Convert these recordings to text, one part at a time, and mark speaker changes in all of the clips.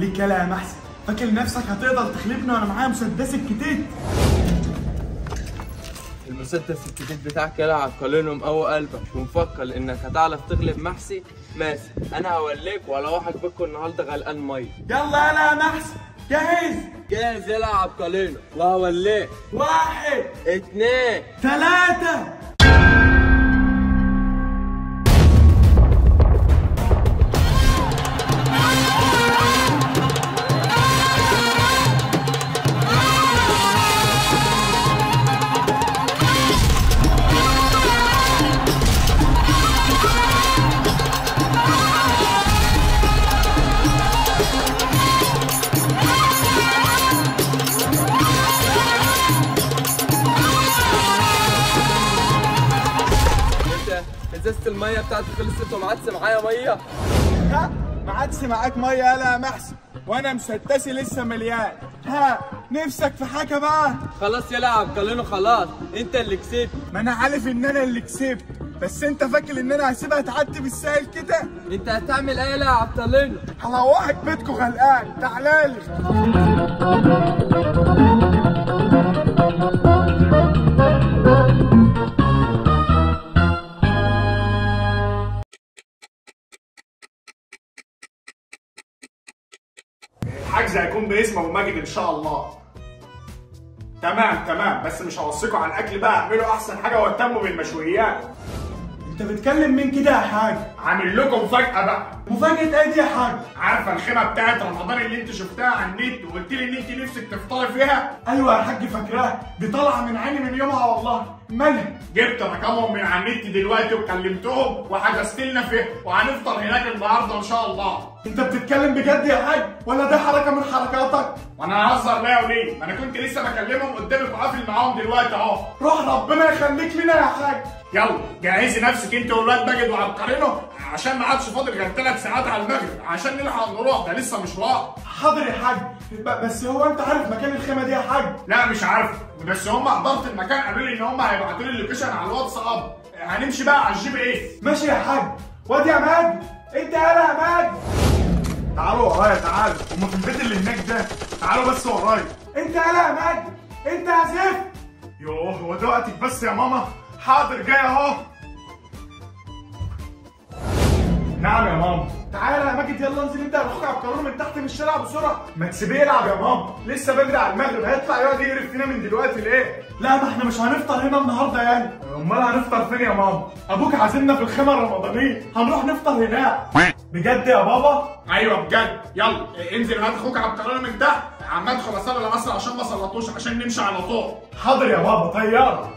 Speaker 1: هوريك يلا يا محسن فاكر نفسك هتقدر تخلفني وانا معايا مسدس الكتيت
Speaker 2: المسدس الجديد بتاعك يلعب قليله مقوي قلبك ومفكر انك هتعرف تغلب محسي ماشي انا هوليك ولا واحد بكم النهارده غلقان ميه
Speaker 1: يلا يلا يا محسن جاهز
Speaker 2: جاهز يلعب قليله وهوليك
Speaker 1: واحد
Speaker 2: اتنين
Speaker 1: ثلاثة
Speaker 2: انت ازازه الميه بتاعتي خلصت وما عادش معايا ميه
Speaker 1: ها ما عادش معاك ميه يلا يا محسن وانا مسدسي لسه مليان ها نفسك في حاجه بقى
Speaker 2: خلاص يلعب قليله خلاص انت اللي كسبت
Speaker 1: ما انا عارف ان انا اللي كسبت بس انت فاكر ان انا هسيبها تعدي بالسهل كده
Speaker 2: انت هتعمل ايه يلعب قليله
Speaker 1: هروحك بيتكم غلقان تعالى لي الحجز هيكون باسم ابو ماجد ان شاء الله تمام تمام بس مش هوصيكوا على الاكل بقى اعملوا احسن حاجه واهتموا بالمشويات انت بتكلم مين كده يا حاج عامل لكم مفاجاه بقى مفاجاه ايه دي يا حاج عارفه الخيمه بتاعت رمضان اللي انت شفتها على النت وقلت لي ان انت نفسك تفطري فيها ايوه يا حاج فاكراها دي طالعه من عيني من يومها والله مالها جبت رقمهم من على النت دلوقتي وكلمتهم وحجزت لنا فيه وهنفطر هناك النهارده ان شاء الله انت بتتكلم بجد يا حاج ولا ده حركه من حركاتك وانا هزر لا وليه ما انا كنت لسه بكلمهم قدامك وقافل معاهم دلوقتي اهو روح ربنا يخليك لنا يا حاج يلا جهزي نفسك انت والواد ماجد وعبقرينه عشان ما عادش فاضل غير ثلاث ساعات على المغرب عشان نلحق نروح ده لسه مشوار حاضر يا حاج بس هو انت عارف مكان الخيمه دي يا حاج لا مش عارف بس هم اداره المكان قالوا لي ان هم هيبعتوا لي اللوكيشن على الواتساب هنمشي بقى على الجي بي اس ماشي يا حاج وادي يا ماجد انت يالا يا ماجد تعالوا ورايا تعالوا هم في البيت اللي هناك ده تعالوا بس ورايا انت يالا يا ماجد انت يا زفت يوه هو ده وقتك بس يا ماما حاضر جاي اهو نعم يا ماما تعالى يا ماجد يلا انزل انت اخوك عبقرون من تحت من الشارع بسرعه ما تسيبيه يلعب يا ماما لسه بدري على المغرب هيطلع يقعد يقرف فينا من دلوقتي ليه لا ما احنا مش هنفطر هنا النهارده يعني امال هنفطر فين يا ماما ابوك عازمنا في الخيمه الرمضانيه هنروح نفطر هناك بجد يا بابا ايوه بجد يلا انزل هات اخوك عبقرون من تحت عم ادخل اصلي مصر عشان ما صلتوش عشان نمشي على طول حاضر يا بابا طياره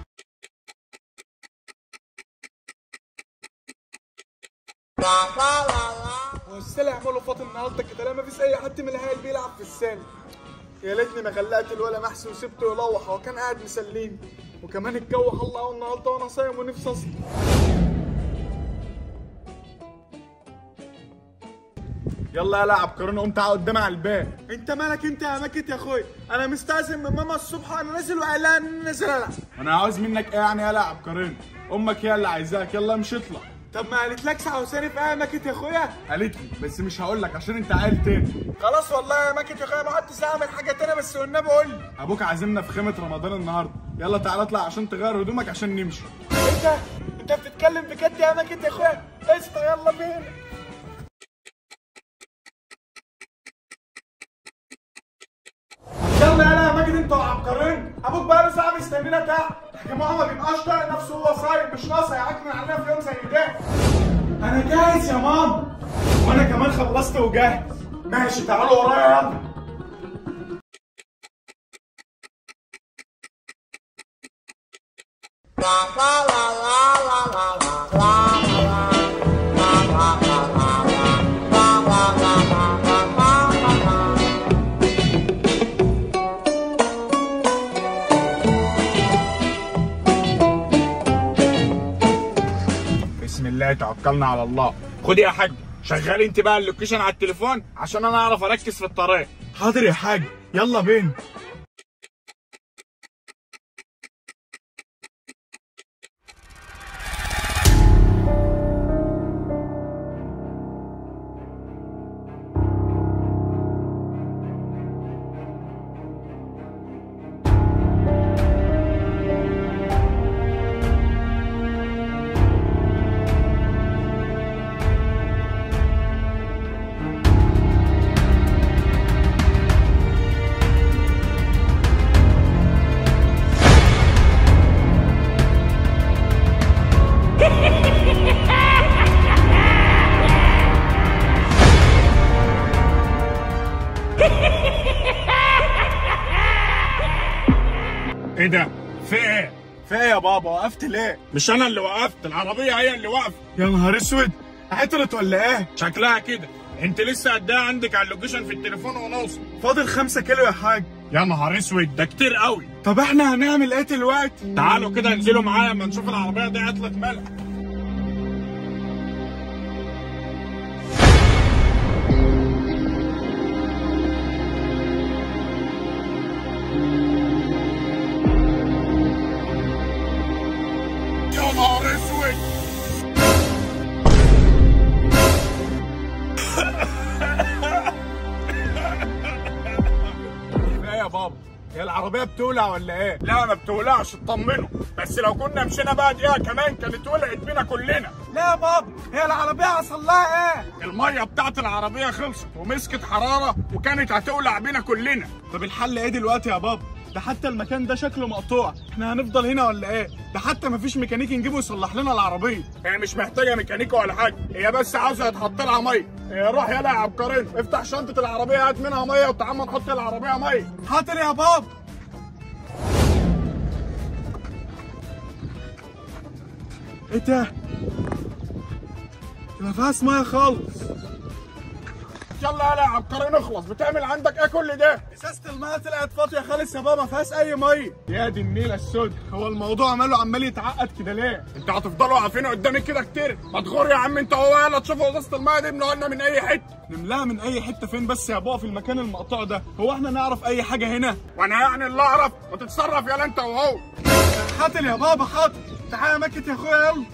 Speaker 1: هو السلة يعملوا فاضي النهارده كده لا مفيش اي حد من العيال بيلعب في السلة يا ليتني ما غلقت الولا محسن وسبته يلوح هو كان قاعد مسليني وكمان الجو حل قوي النهارده وانا صايم ونفسي اصحى يلا يلا يا عبقرون قوم تعال قدامي على الباب انت مالك انت يا ماكت يا اخويا انا مستأذن من ماما الصبح وانا نازل وقال لها اني نازل العب انا عاوز منك ايه يعني يلا يا عبقرون امك هي اللي عايزاك يلا امشي اطلع طب ما قالتلكش عاوزاني في ايه يا ماكت يا اخويا قالت لي بس مش هقول لك عشان انت عيل تاني خلاص والله يا ماكت يا اخويا ما عدتش اعمل حاجه تانية بس والنبي قول لي ابوك عازمنا في خيمه رمضان النهارده يلا تعالى اطلع عشان تغير هدومك عشان نمشي انت انت بتتكلم بجد يا ماكت يا اخويا قشطه يلا بينا يلا يلا يا ماجد انتوا عبقرين ابوك بقى له ساعه مستنينا تحت يا جماعه ما بيبقاش طايق نفسه وهو صايم مش ناقص يعكنن علينا في يوم زي ده انا جاهز يا ماما وانا كمان خلصت وجاهز ماشي تعالوا ورايا يلا بسم الله توكلنا على الله خدي يا حاج شغلي انت بقى اللوكيشن على التليفون عشان انا اعرف اركز في الطريق حاضر يا حاج يلا بينا ايه ده؟ في ايه؟
Speaker 3: في ايه يا بابا وقفت ليه؟
Speaker 1: مش انا اللي وقفت العربيه هي اللي وقفت
Speaker 3: يا نهار اسود عطلت ولا ايه؟
Speaker 1: شكلها كده انت لسه قدها عندك على اللوكيشن في التليفون ونوصل
Speaker 3: فاضل خمسة كيلو يا حاج
Speaker 1: يا نهار اسود ده كتير قوي
Speaker 3: طب احنا هنعمل ايه دلوقتي؟
Speaker 1: تعالوا كده انزلوا معايا اما نشوف العربيه دي عطلت مالها يا نهار اسود
Speaker 3: ايه يا بابا؟ هي العربية بتولع ولا ايه؟
Speaker 1: لا ما بتولعش اطمنوا بس لو كنا مشينا بقى دقيقه كمان كانت ولعت بينا كلنا
Speaker 3: لا يا بابا هي العربية حصل لها ايه؟
Speaker 1: الميه بتاعت العربيه خلصت ومسكت حراره وكانت هتولع بينا كلنا
Speaker 3: طب الحل ايه دلوقتي يا بابا؟ ده حتى المكان ده شكله مقطوع، احنا هنفضل هنا ولا ايه؟ ده حتى مفيش ميكانيكي نجيبه يصلح لنا العربية.
Speaker 1: هي مش محتاجه ميكانيكا ولا حاجه هي بس عاوزه يتحط لها ميه هي روح يلا يا عبقرين افتح شنطه العربيه هات منها ميه وتعال نحط العربيه ميه
Speaker 3: حاضر يا بابا. ايه ده؟ ما فيهاش ميه خالص.
Speaker 1: يلا يلا يا عبقرين اخلص بتعمل عندك ايه كل ده
Speaker 3: ازازة الميه طلعت فاضية خالص يا بابا ما فيهاش أي ميه. يا دي النيلة السود، هو الموضوع ماله عمال يتعقد كده ليه؟
Speaker 1: انت هتفضلوا واقفين قدامي كده كتير ما تغور يا عم انت هو يلا تشوفوا ازازه الميه دي بنقولنا من اي حته
Speaker 3: نملاها من أي حتة فين بس يا بابا في المكان المقطوع ده، هو احنا نعرف أي حاجة هنا؟
Speaker 1: وانا يعني اللي اعرف وتتصرف يلا انت وهو
Speaker 3: حاضر يا بابا حاضر. تعالى يا مكت يا اخويا يلا.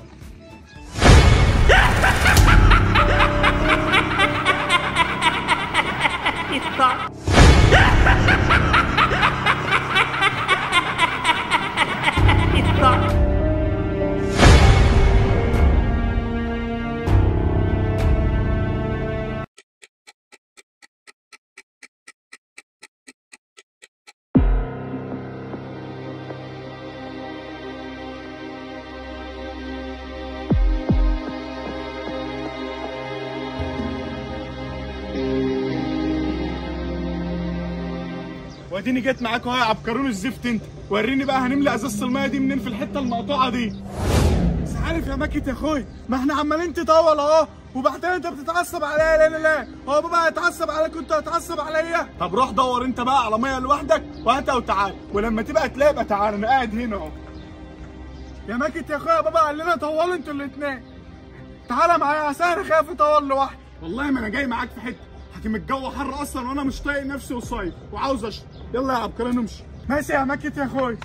Speaker 3: واديني جيت معاك اهو يا عبقرون الزفت انت وريني بقى هنملى ازازه الميه دي منين في الحته المقطوعه دي بس عارف يا ماكت يا اخوي ما احنا عمالين تطول اهو وبعدين انت بتتعصب عليا لا لا لا هو بابا هيتعصب عليك وانت هتعصب عليا طب روح دور انت بقى على ميه لوحدك وهاتها وتعال ولما تبقى تلاقي بقى تعال انا قاعد هنا اهو يا ماكت يا اخويا بابا قال لنا طولوا انتوا الاثنين تعالى معايا عشان انا خايف اطول لوحدي والله ما انا جاي معاك في حته حكيم الجو حر اصلا وانا مش طايق نفسي وصايف وعاوز اشرب يلا يا عبقري نمشي ماشي يا ماكت يا اخويا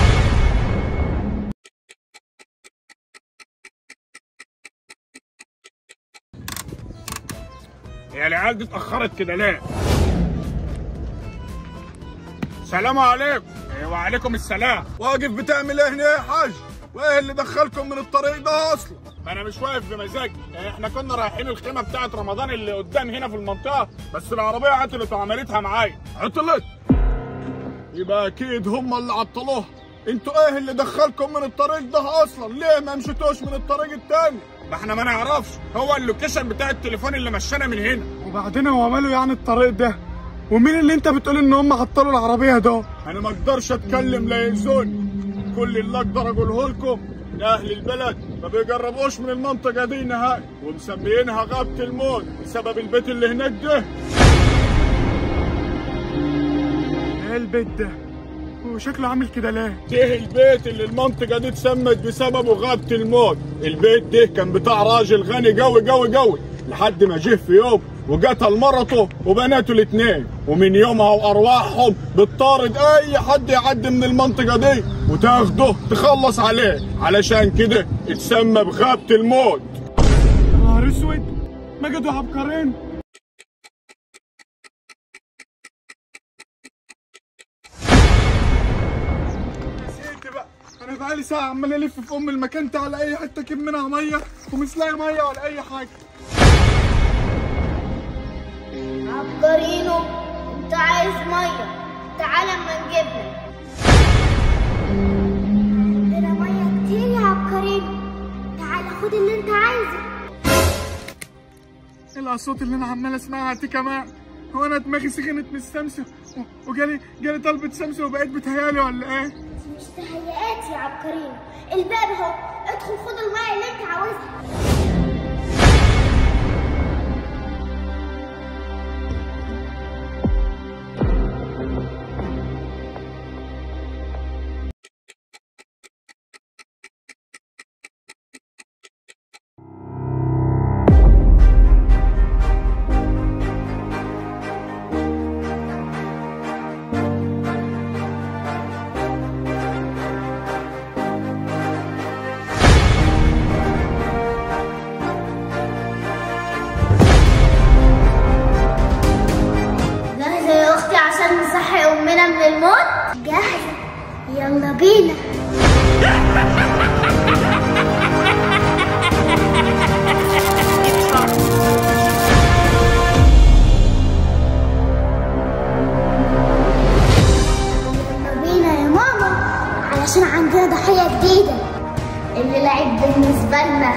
Speaker 1: هي العيال دي اتاخرت كده ليه سلام عليكم إيه، وعليكم السلام
Speaker 3: واقف بتعمل ايه هنا يا حاج وايه اللي دخلكم من الطريق ده اصلا
Speaker 1: ما انا مش واقف بمزاجي إيه، احنا كنا رايحين الخيمه بتاعت رمضان اللي قدام هنا في المنطقه بس العربيه عطلت وعملتها معايا
Speaker 3: عطلت يبقى اكيد هم اللي عطلوها انتوا ايه اللي دخلكم من الطريق ده اصلا ليه ما مشيتوش من الطريق التاني
Speaker 1: ما احنا ما نعرفش هو اللوكيشن بتاع التليفون اللي مشانا من هنا
Speaker 3: وبعدين هو ماله يعني الطريق ده ومين اللي انت بتقول ان هم عطلوا العربيه ده انا ما اقدرش اتكلم لا يأذوني كل اللي اقدر اقوله لكم يا اهل البلد ما بيقربوش من المنطقه دي نهائي ومسميينها غابه الموت بسبب البيت اللي هناك ده ايه البيت ده وشكله عامل كده ليه
Speaker 1: ده البيت اللي المنطقه دي اتسمت بسببه غابه الموت البيت ده كان بتاع راجل غني قوي قوي قوي لحد ما جه في يوم وقتل مرته وبناته الاثنين ومن يومها وارواحهم بتطارد اي حد يعدي من المنطقه دي وتاخده تخلص عليه علشان كده اتسمى بغابه الموت
Speaker 3: نهار اسود مجدوا عبقرين نسيت بقى انا بقالي ساعه عمال الف في ام المكان على اي حته اجيب منها ميه ومش لاقي ميه ولا اي حاجه
Speaker 4: عبقرينو انت عايز ميه تعال اما نجيبها عندنا ميه كتير يا عبقرينو تعال خد اللي انت عايزه
Speaker 3: ايه الاصوات اللي انا عمال اسمعها دي كمان هو انا دماغي سخنت من الشمس و- وجالي جالي طلبة شمس وبقيت بتهيالي ولا ايه؟
Speaker 4: مش تهيئات يا عبقرين الباب اهو ادخل خد الميه اللي انت عاوزها جاهزة يا أختي عشان نصحي أمنا من الموت؟ جاهزة يلا بينا يلا بينا يا ماما علشان عندنا ضحية جديدة اللي لعب بالنسبة لنا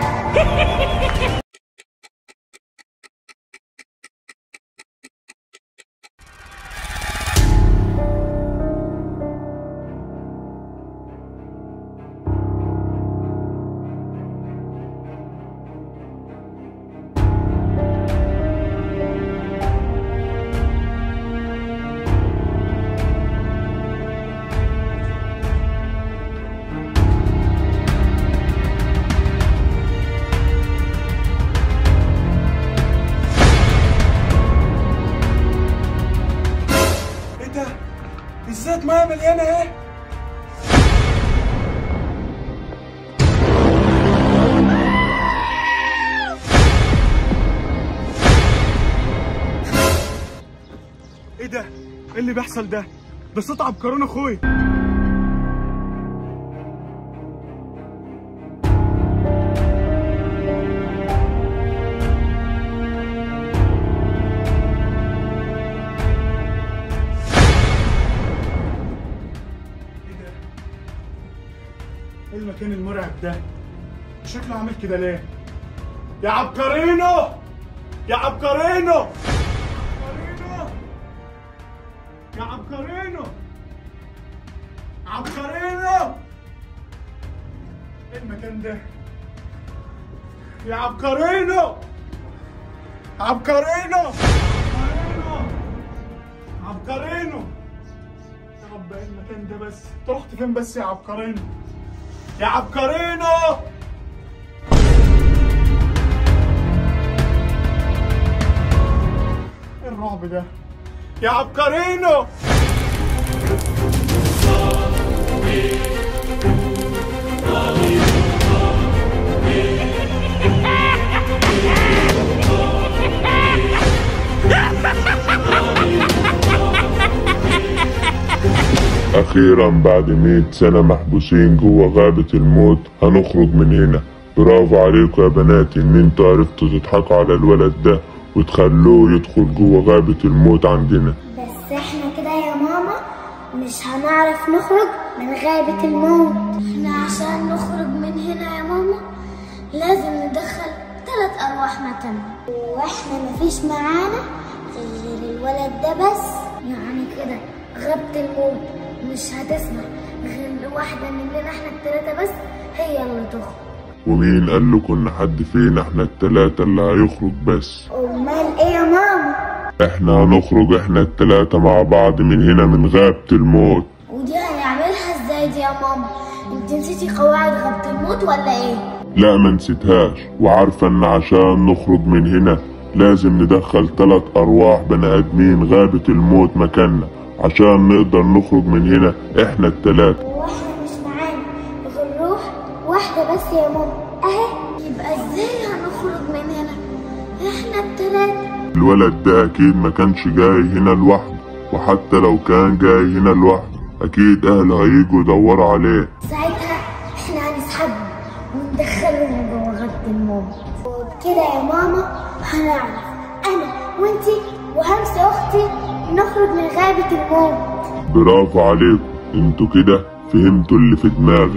Speaker 3: ايه ده؟ ازازة ميه مليانة ايه؟ ايه ده؟ ايه اللي بيحصل ده؟ ده صوت عبقرون اخوي ايه ده؟ ايه المكان المرعب ده؟ شكله عامل كده ليه؟ يا عبقرينو! يا عبقرينو! عبقرينو! يا عبقرينو! عبقرينو! ايه المكان ده؟ يا عبقرينو! عبقرينو! عبقرينو! عبقرينو! يا رب ايه المكان ده بس؟ انت رحت فين بس يا عبقرينو؟ يا عبقرينو! ايه الرعب ده؟ يا عبقرينو!
Speaker 5: أخيرا بعد مئة سنة محبوسين جوا غابة الموت هنخرج من هنا برافو عليكم يا بناتي إن انتوا عرفتوا تضحكوا على الولد ده وتخلوه يدخل جوا غابة الموت عندنا
Speaker 4: بس احنا كده يا ماما مش هنعرف نخرج من غابة الموت احنا عشان نخرج من هنا يا ماما لازم ندخل ثلاث أرواح مكاننا واحنا مفيش معانا غير الولد ده بس يعني كده غابة الموت مش هتسمح غير واحدة مننا احنا التلاتة بس هي اللي تخرج
Speaker 5: ومين قال لكم إن حد فينا احنا التلاتة اللي هيخرج بس
Speaker 4: أمال ايه يا ماما
Speaker 5: احنا هنخرج احنا التلاتة مع بعض من هنا من غابة الموت
Speaker 4: ودي هنعملها ازاي دي يا ماما انت نسيتي قواعد غابة الموت ولا ايه
Speaker 5: لا ما نسيتهاش وعارفة ان عشان نخرج من هنا لازم ندخل تلات ارواح بني ادمين غابة الموت مكاننا عشان نقدر نخرج من هنا احنا التلاتة
Speaker 4: واحنا مش معانا غير روح واحدة بس يا ماما اهي يبقى ازاي هنخرج من هنا احنا التلاتة
Speaker 5: الولد ده اكيد ما كانش جاي هنا لوحده وحتى لو كان جاي هنا لوحده اكيد اهله هيجوا يدوروا عليه
Speaker 4: ساعتها احنا هنسحبهم وندخلهم جوه غابة الموت وبكده يا ماما هنعرف انا وانتي وهمسة اختي نخرج من غابة الموت
Speaker 5: برافو عليكم انتوا كده فهمتوا اللي في دماغي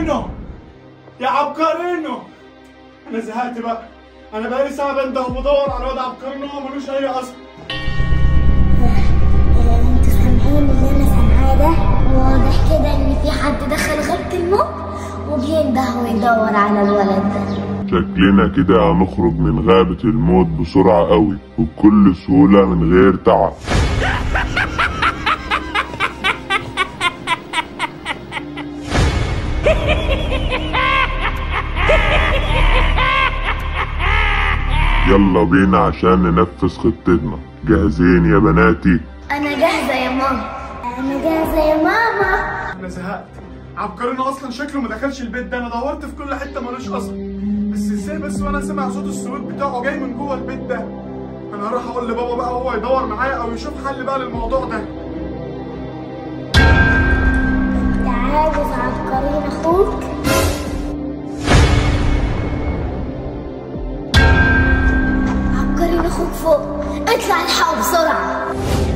Speaker 3: عبقرينو يا عبقرينو انا زهقت بقى انا بقالي ساعه بنده وبدور على واد عبقرينو هو ملوش اي اصل
Speaker 4: آه، انتوا سامعين اللي انا سامعاه ده واضح كده ان في حد دخل غيبة الموت وبينده ويدور على الولد ده
Speaker 5: شكلنا كده هنخرج من غابة الموت بسرعة قوي وبكل سهولة من غير تعب يلا بينا عشان ننفذ خطتنا جاهزين يا بناتي
Speaker 4: انا جاهزة يا ماما انا جاهزة يا ماما
Speaker 3: انا زهقت عبقرينو اصلا شكله ما دخلش البيت ده انا دورت في كل حته ملوش اصل بس ازاي بس وانا سامع صوت السويت بتاعه جاي من جوه البيت ده انا هروح اقول لبابا بقى هو يدور معايا او يشوف حل بقى للموضوع ده
Speaker 4: انت عاوز عبقرين اخوك عبقرين اخوك فوق اطلع الحقه بسرعة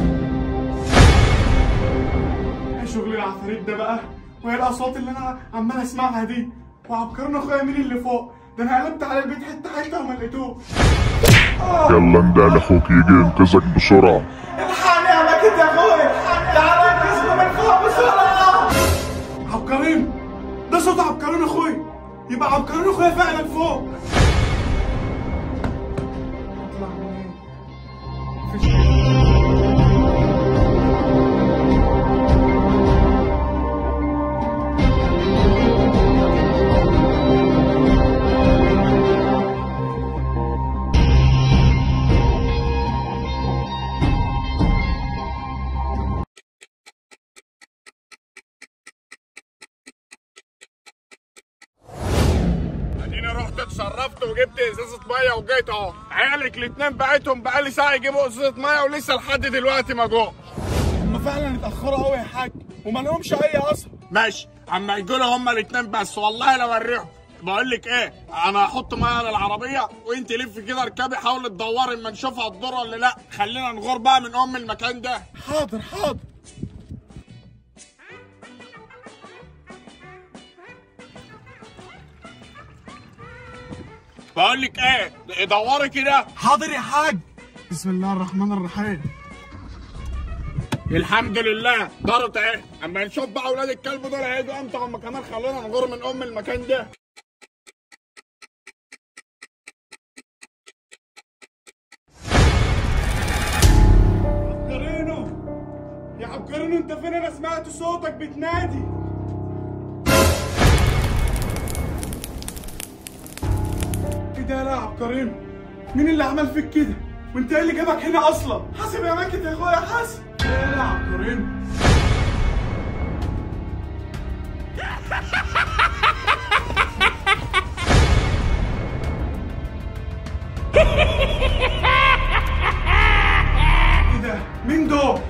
Speaker 3: ايه شغل العفاريت ده بقى وهي الاصوات اللي انا عمال اسمعها دي وعبقرينو اخويا مين اللي فوق ده انا قلبت على البيت حته حته وما لقيتوش
Speaker 5: يلا ندى اخوك يجي ينقذك بسرعة
Speaker 3: الحقني يا ماكد يا اخويا الحقني تعالى انقذنا من فوق بسرعه عبقرين ده صوت عبقرين اخويا يبقى عبقرين اخويا فعلا فوق اطلع منين مفيش
Speaker 1: اديني رحت اتصرفت وجبت ازازه ميه وجيت اهو عيالك الاتنين بعتهم بقالي ساعه يجيبوا ازازه ميه ولسه لحد دلوقتي ما جوش
Speaker 3: هما فعلا اتاخروا قوي يا حاج وما لهمش اي اصل
Speaker 1: ماشي اما يجوا هما الاتنين بس والله لو اوريهم بقول لك ايه انا هحط ميه على العربيه وانت لف كده اركبي حاولي تدوري اما نشوفها الدور ولا لا خلينا نغور بقى من ام المكان ده
Speaker 3: حاضر حاضر
Speaker 1: بقول لك ايه دوري كده
Speaker 3: حاضر يا حاج بسم الله الرحمن الرحيم
Speaker 1: الحمد لله دارت اهي اما نشوف بقى اولاد الكلب دول هيجوا امتى هم كمان خلونا نغور من ام المكان ده
Speaker 3: عبقرينو يا عبقرينو انت فين انا سمعت صوتك بتنادي ايه ده يا عبقرينو مين اللي عمل فيك كده وانت ايه اللي جابك هنا اصلا حاسب يا ماكت يا اخويا حاسب ايه يا عبقرينو ايه ده مين دول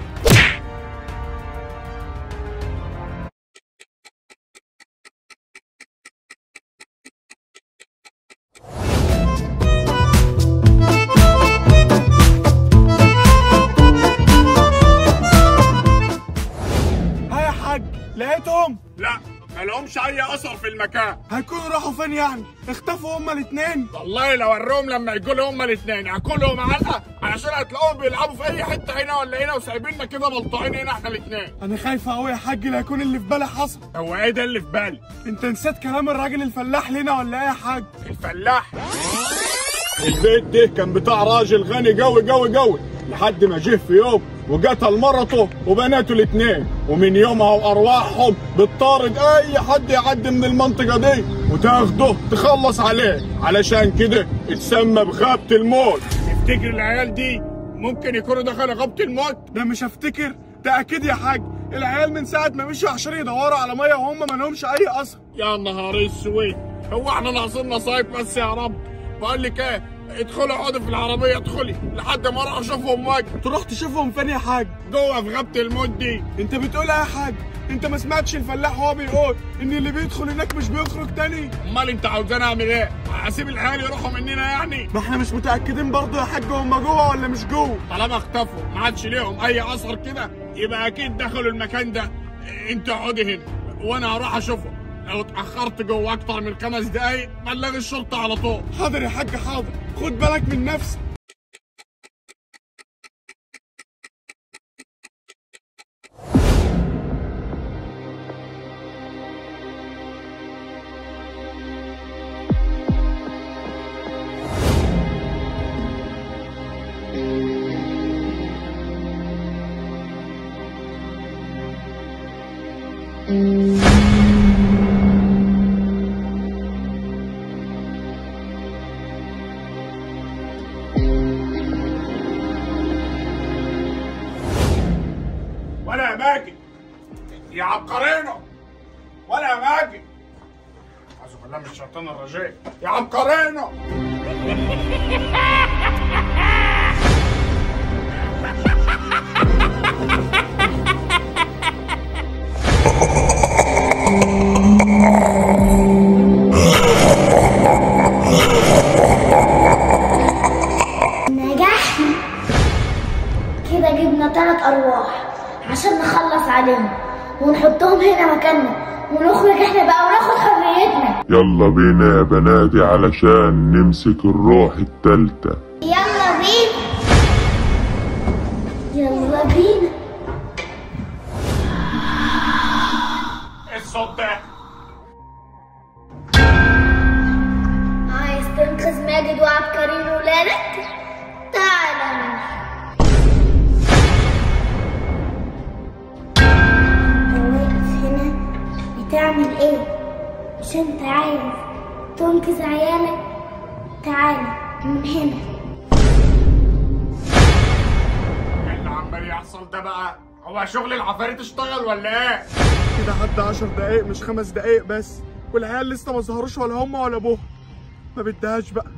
Speaker 3: ها يا حاج لقيتهم
Speaker 1: لا ما لهمش اي اثر في المكان
Speaker 3: هيكونوا راحوا فين يعني اختفوا هما الاتنين
Speaker 1: والله لو اوريهم لما يجوا هما الاثنين هاكلهم علقه علشان هتلاقوهم بيلعبوا في اي حته هنا ولا هنا وسايبيننا كده ملطعين هنا احنا الاثنين
Speaker 3: انا خايفه قوي يا حاج لا يكون اللي في بالي حصل
Speaker 1: هو ايه ده اللي في بالي
Speaker 3: انت نسيت كلام الراجل الفلاح لنا ولا ايه يا حاج
Speaker 1: الفلاح البيت ده كان بتاع راجل غني قوي قوي قوي لحد ما جه في يوم وقتل مرته وبناته الاثنين ومن يومها وارواحهم بتطارد اي حد يعدي من المنطقه دي وتاخده تخلص عليه علشان كده اتسمى بغابه الموت تفتكر العيال دي ممكن يكونوا دخلوا غابه الموت
Speaker 3: ده مش هفتكر ده اكيد يا حاج العيال من ساعه ما مشوا عشان يدوروا على ميه وهم ما لهمش اي اثر
Speaker 1: يا نهار اسود هو احنا ناقصين نصايب بس يا رب بقول لك ايه ادخلي اقعدي في العربيه ادخلي لحد ما اروح اشوفهم واجي
Speaker 3: تروح تشوفهم فين يا حاج
Speaker 1: جوه في غابه الموت دي
Speaker 3: انت بتقول ايه يا حاج انت ما سمعتش الفلاح وهو بيقول ان اللي بيدخل هناك مش بيخرج تاني
Speaker 1: امال انت عاوزاني اعمل ايه؟ هسيب العيال يروحوا مننا يعني
Speaker 3: ما احنا مش متاكدين برضه يا حاج هم جوه ولا مش جوه
Speaker 1: طالما اختفوا ما عادش ليهم اي اثر كده يبقى اكيد دخلوا المكان ده انت اقعدي هنا وانا هروح اشوفهم
Speaker 3: لو اتأخرت جوه أكتر من خمس دقايق بلغ الشرطة على طول حاضر يا حاج حاضر خد بالك من نفسك
Speaker 1: ولا يا ماجد يا عبقرينو ولا يا ماجد اعوذ بالله من الشيطان الرجيم يا عبقرينو
Speaker 4: نجحنا كده جبنا تلات أرواح عشان نخلص عليهم ونحطهم هنا مكاننا ونخرج احنا بقى وناخد حريتنا
Speaker 5: يلا بينا يا بناتي علشان نمسك الروح التالتة
Speaker 4: يلا بينا يلا بينا
Speaker 1: ايه الصوت ده
Speaker 4: عايز تنقذ ماجد وعبقرين ولادك تعالى واقف هنا بتعمل ايه مش انت عايز تنقذ عيالك تعالى من هنا
Speaker 1: ايه اللي عمال يحصل ده بقى هو شغل العفاريت اشتغل ولا ايه
Speaker 3: كده عدى 10 دقايق مش خمس دقايق بس والعيال لسه ما ظهروش ولا هم ولا ابوها ما بدهاش بقى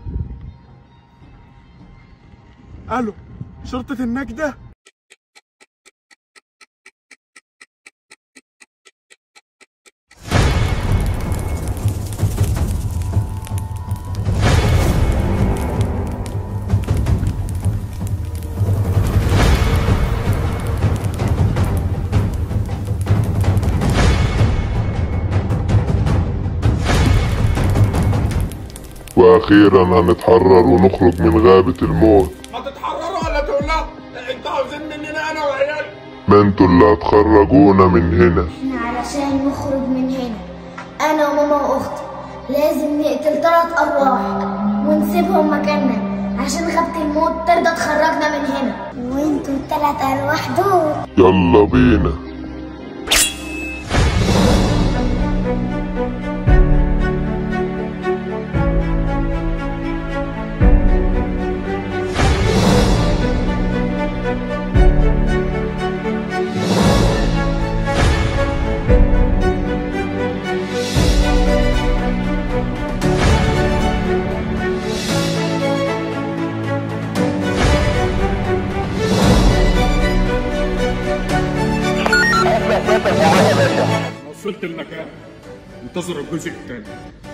Speaker 3: الو شرطة النجدة
Speaker 5: واخيرا هنتحرر ونخرج من غابة الموت
Speaker 1: ما تتحرروا ولا تقول لا انتوا عاوزين مننا انا وعيالي
Speaker 5: ما انتوا اللي هتخرجونا من هنا
Speaker 4: احنا علشان نخرج من هنا انا وماما واختي لازم نقتل ثلاث ارواح ونسيبهم مكاننا عشان غابة الموت ترضى تخرجنا من هنا وانتوا الثلاث ارواح دول
Speaker 5: يلا بينا
Speaker 1: وصلت المكان انتظر الجزء الثاني